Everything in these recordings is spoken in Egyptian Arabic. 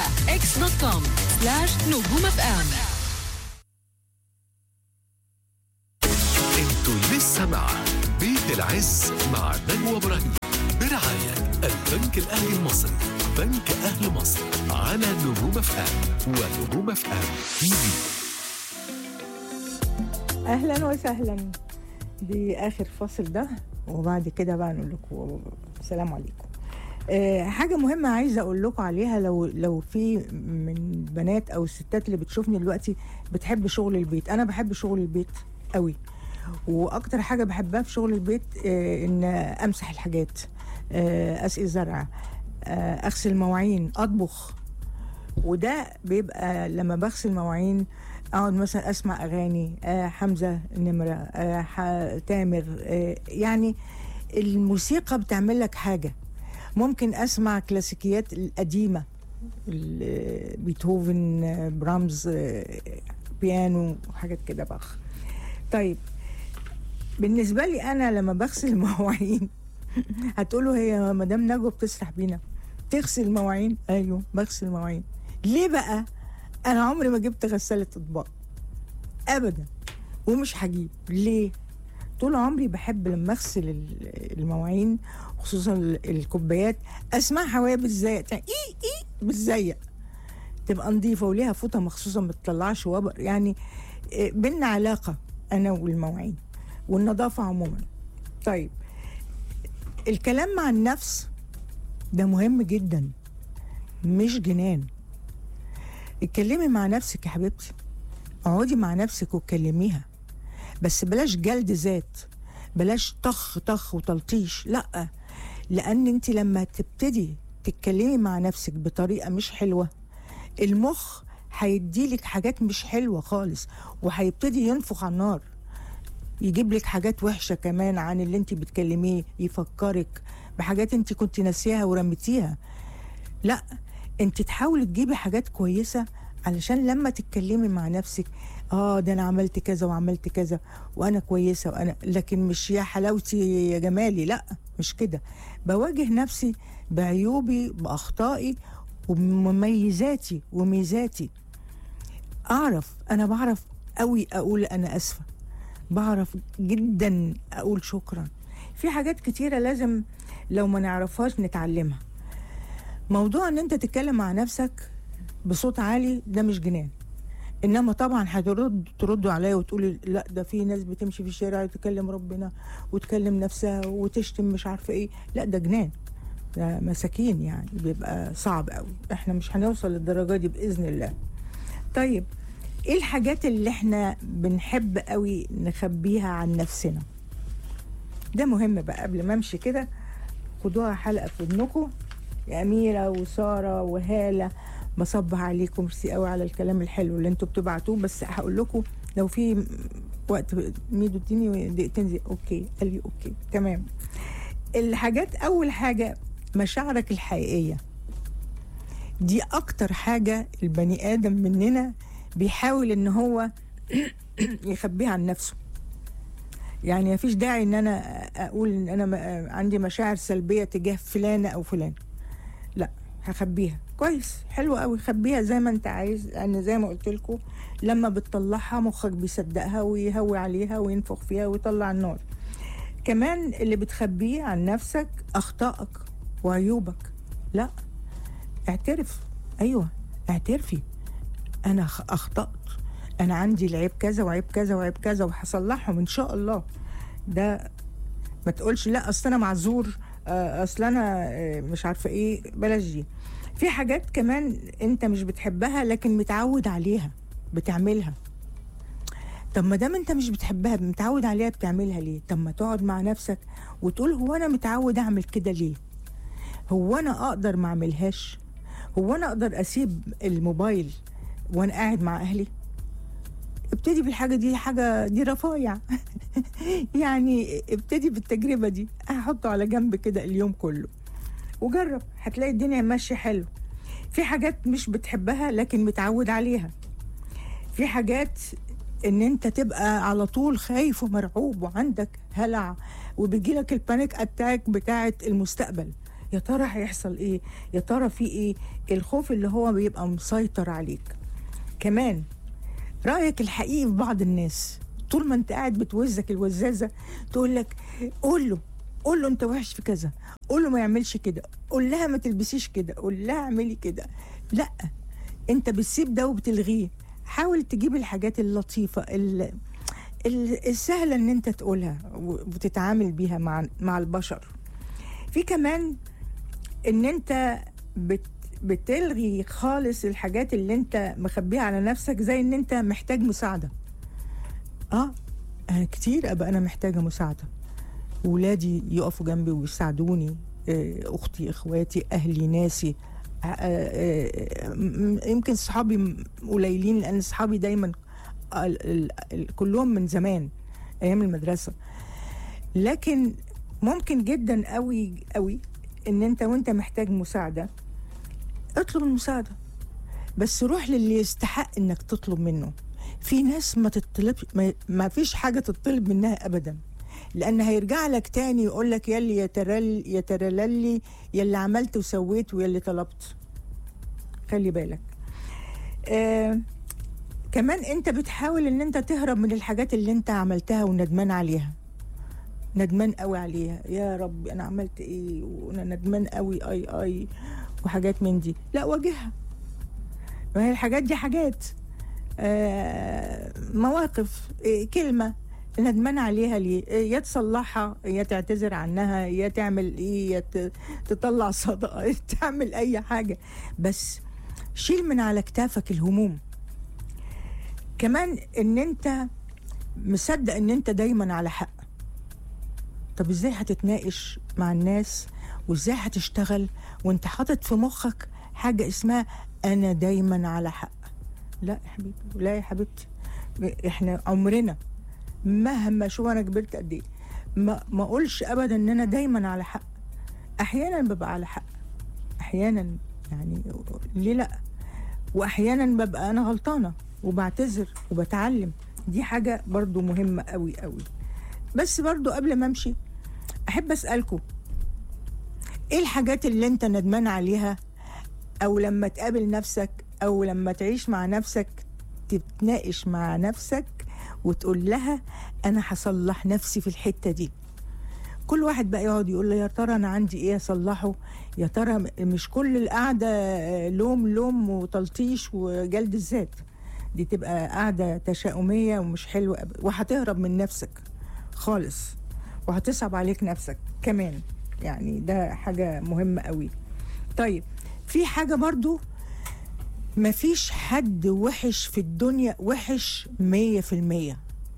اكس دوت كوم سلاش نجوم اف ام انتوا لسه مع بيت العز مع نجوى ابراهيم برعاية البنك الأهلي المصري بنك أهل مصر على نجوم اف ام ونجوم اف ام تي في اهلا وسهلا دي اخر فاصل ده وبعد كده بقى نقول لكم السلام عليكم أه حاجة مهمة عايزة أقول لكم عليها لو لو في من البنات أو الستات اللي بتشوفني دلوقتي بتحب شغل البيت، أنا بحب شغل البيت قوي وأكتر حاجة بحبها في شغل البيت أه إن أمسح الحاجات أه أسقي زرع أه أغسل مواعين أطبخ وده بيبقى لما بغسل مواعين اقعد مثلا اسمع اغاني آه حمزه نمره آه ح- تامر آه يعني الموسيقى بتعمل لك حاجه ممكن اسمع كلاسيكيات القديمه ال- بيتهوفن آه، برامز آه، بيانو وحاجات كده بخ طيب بالنسبه لي انا لما بغسل المواعين هتقولوا هي مدام نجوى بتسرح بينا تغسل مواعين ايوه بغسل مواعين ليه بقى انا عمري ما جبت غساله اطباق ابدا ومش هجيب ليه طول عمري بحب لما اغسل ال- المواعين خصوصا ال- الكوبايات اسمعها وهي بتزيق اي اي بتزيق تبقى نظيفه وليها فوطه مخصوصه ما تطلعش وبر يعني إيه، بينا علاقه انا والمواعين والنظافه عموما طيب الكلام مع النفس ده مهم جدا مش جنان اتكلمي مع نفسك يا حبيبتي اقعدي مع نفسك واتكلميها بس بلاش جلد ذات بلاش طخ طخ وتلطيش لا لان انت لما تبتدي تتكلمي مع نفسك بطريقه مش حلوه المخ هيديلك حاجات مش حلوه خالص وهيبتدي ينفخ على النار يجيب لك حاجات وحشه كمان عن اللي انت بتكلميه يفكرك بحاجات انت كنت ناسيها ورميتيها لا انت تحاولي تجيبي حاجات كويسه علشان لما تتكلمي مع نفسك اه ده انا عملت كذا وعملت كذا وانا كويسه وانا لكن مش يا حلاوتي يا جمالي لا مش كده بواجه نفسي بعيوبي باخطائي ومميزاتي وميزاتي اعرف انا بعرف قوي اقول انا اسفه بعرف جدا اقول شكرا في حاجات كتيره لازم لو ما نعرفهاش نتعلمها موضوع ان انت تتكلم مع نفسك بصوت عالي ده مش جنان انما طبعا هترد تردوا عليا وتقولي لا ده في ناس بتمشي في الشارع وتكلم ربنا وتكلم نفسها وتشتم مش عارفه ايه لا ده جنان ده مساكين يعني بيبقى صعب قوي احنا مش هنوصل للدرجه دي باذن الله طيب ايه الحاجات اللي احنا بنحب قوي نخبيها عن نفسنا ده مهم بقى قبل ما امشي كده خدوها حلقه في ودنكم يا أميرة وسارة وهالة بصبح عليكم ميرسي قوي على الكلام الحلو اللي انتوا بتبعتوه بس هقول لكم لو في وقت ميدو اديني دقيقتين زي اوكي قال لي اوكي تمام الحاجات اول حاجة مشاعرك الحقيقية دي اكتر حاجة البني ادم مننا بيحاول ان هو يخبيها عن نفسه يعني مفيش داعي ان انا اقول ان انا م- عندي مشاعر سلبيه تجاه فلانه او فلان لا هخبيها كويس حلو قوي خبيها زي ما انت عايز لان زي ما قلت لكم لما بتطلعها مخك بيصدقها ويهوي عليها وينفخ فيها ويطلع النار كمان اللي بتخبيه عن نفسك اخطائك وعيوبك لا اعترف ايوه اعترفي انا خ- اخطات انا عندي العيب كذا وعيب كذا وعيب كذا وهصلحهم ان شاء الله ده ما تقولش لا اصل انا معذور آه، اصل انا آه، مش عارفه ايه بلاش دي في حاجات كمان انت مش بتحبها لكن متعود عليها بتعملها طب ما دام انت مش بتحبها متعود عليها بتعملها ليه طب ما تقعد مع نفسك وتقول هو انا متعود اعمل كده ليه هو انا اقدر ما اعملهاش هو انا اقدر اسيب الموبايل وانا قاعد مع اهلي ابتدي بالحاجه دي حاجه دي رفايع يعني ابتدي بالتجربه دي هحطه على جنب كده اليوم كله وجرب هتلاقي الدنيا ماشيه حلو في حاجات مش بتحبها لكن متعود عليها في حاجات ان انت تبقى على طول خايف ومرعوب وعندك هلع وبيجيلك البانيك اتاك بتاعه المستقبل يا ترى هيحصل ايه يا ترى في ايه الخوف اللي هو بيبقى مسيطر عليك كمان رايك الحقيقي في بعض الناس طول ما انت قاعد بتوزك الوزازه تقول لك قول له قول له انت وحش في كذا قول له ما يعملش كده قول لها ما تلبسيش كده قول لها اعملي كده لا انت بتسيب ده وبتلغيه حاول تجيب الحاجات اللطيفه ال- ال- السهله ان انت تقولها وتتعامل بيها مع مع البشر في كمان ان انت بت بتلغي خالص الحاجات اللي انت مخبيها على نفسك زي ان انت محتاج مساعده اه انا كتير ابقى انا محتاجه مساعده ولادي يقفوا جنبي ويساعدوني آه، اختي اخواتي اهلي ناسي آه، آه، م- يمكن صحابي م- قليلين لان صحابي دايما ال- ال- ال- كلهم من زمان ايام المدرسه لكن ممكن جدا قوي قوي ان انت وانت محتاج مساعده اطلب المساعده بس روح للي يستحق انك تطلب منه في ناس ما تطلب ما, ما فيش حاجه تطلب منها ابدا لان هيرجع لك تاني يقول لك يلي يترل يترللي يلي عملت وسويت ويلي طلبت خلي بالك آه كمان انت بتحاول ان انت تهرب من الحاجات اللي انت عملتها وندمان عليها ندمان قوي عليها يا رب انا عملت ايه وانا ندمان قوي اي اي وحاجات من دي لا واجهها ما هي الحاجات دي حاجات آه مواقف آه كلمة ندمان عليها ليه آه، يا تصلحها يا تعتذر عنها يا تعمل ايه يا ت- تطلع صدقة تعمل اي حاجة بس شيل من على كتافك الهموم كمان ان انت مصدق ان انت دايما على حق طب ازاي هتتناقش مع الناس وازاي هتشتغل وانت حاطط في مخك حاجة اسمها انا دايما على حق لا يا حبيبي لا يا حبيبتي احنا عمرنا مهما شو انا كبرت قد ايه ما ما اقولش ابدا ان انا دايما على حق احيانا ببقى على حق احيانا يعني ليه لا واحيانا ببقى انا غلطانه وبعتذر وبتعلم دي حاجه برضو مهمه قوي قوي بس برضو قبل ما امشي احب اسالكم ايه الحاجات اللي انت ندمان عليها او لما تقابل نفسك او لما تعيش مع نفسك تتناقش مع نفسك وتقول لها انا هصلح نفسي في الحته دي كل واحد بقى يقعد يقول له يا ترى انا عندي ايه اصلحه يا ترى م- مش كل القعده آه، لوم لوم وتلطيش وجلد الذات دي تبقى قعده تشاؤميه ومش حلوه أب- وهتهرب من نفسك خالص وهتصعب عليك نفسك كمان يعني ده حاجه مهمه قوي طيب في حاجه برضو مفيش حد وحش في الدنيا وحش مية في المية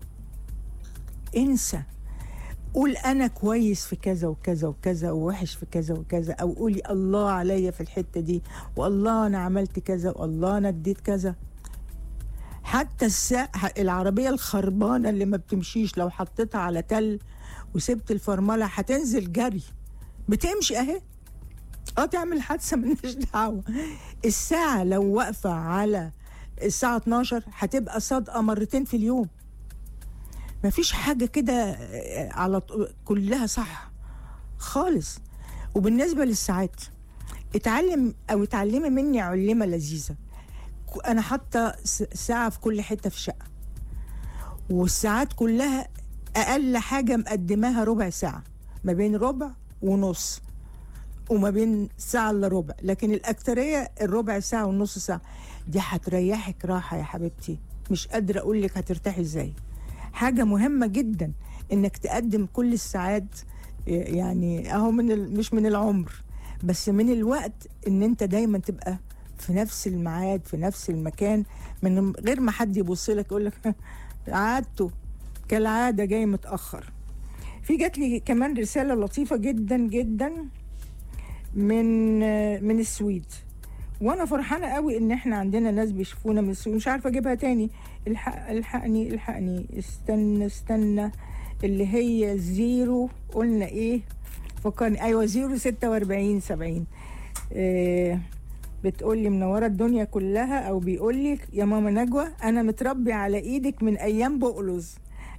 انسى قول انا كويس في كذا وكذا وكذا ووحش في كذا وكذا او قولي الله عليا في الحته دي والله انا عملت كذا والله انا اديت كذا حتى السا... العربيه الخربانه اللي ما بتمشيش لو حطيتها على تل وسبت الفرمله هتنزل جري بتمشي اهي اه تعمل حادثه ملناش دعوه الساعه لو واقفه على الساعه 12 هتبقى صادقه مرتين في اليوم مفيش حاجه كده آه، على ط- كلها صح خالص وبالنسبه للساعات اتعلم او اتعلمي مني علمه لذيذه ك- انا حاطه س- ساعه في كل حته في الشقه والساعات كلها اقل حاجه مقدماها ربع ساعه ما بين ربع ونص وما بين ساعة الا ربع لكن الأكترية الربع ساعة والنص ساعة دي هتريحك راحة يا حبيبتي مش قادرة أقول لك هترتاحي إزاي حاجة مهمة جدا إنك تقدم كل الساعات يعني أهو من ال- مش من العمر بس من الوقت إن أنت دايما تبقى في نفس الميعاد في نفس المكان من غير ما حد يبص لك يقول لك عادته كالعادة جاي متأخر في جات لي كمان رسالة لطيفة جدا جدا من من السويد وانا فرحانه قوي ان احنا عندنا ناس بيشوفونا من السويد مش عارفه اجيبها تاني الحق الحقني الحقني استنى استنى اللي هي زيرو قلنا ايه فكرني ايوه زيرو ستة واربعين سبعين إيه بتقول لي منوره الدنيا كلها او بيقول لي يا ماما نجوى انا متربي على ايدك من ايام بقلز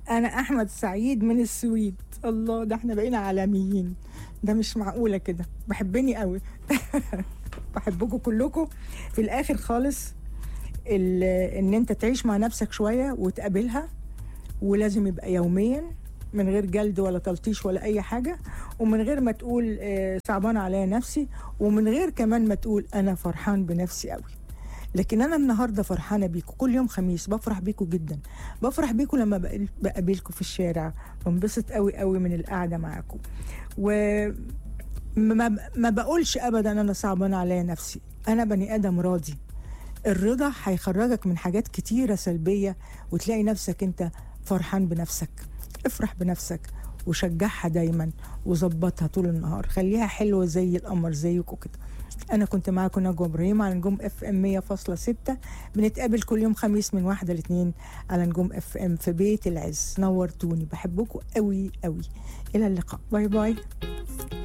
انا احمد سعيد من السويد الله ده احنا بقينا عالميين ده مش معقوله كده بحبني قوي بحبكم كلكم في الاخر خالص ال- ان انت تعيش مع نفسك شويه وتقابلها ولازم يبقى يوميا من غير جلد ولا تلطيش ولا اي حاجه ومن غير ما تقول آه، صعبان عليا نفسي ومن غير كمان ما تقول انا فرحان بنفسي قوي لكن انا النهارده فرحانه بيكم كل يوم خميس بفرح بيكم جدا بفرح بيكم لما بقل- بقابلكم في الشارع بنبسط قوي قوي من القعده معاكم و ما, ما بقولش ابدا انا صعبان عليا نفسي انا بني ادم راضي الرضا هيخرجك من حاجات كتيره سلبيه وتلاقي نفسك انت فرحان بنفسك افرح بنفسك وشجعها دايما وظبطها طول النهار خليها حلوه زي القمر زيكم كده انا كنت معاكم نجوى ابراهيم على نجوم اف ام 100.6 بنتقابل كل يوم خميس من واحدة لاثنين على نجوم اف ام في بيت العز نورتوني بحبكم قوي قوي الى اللقاء باي باي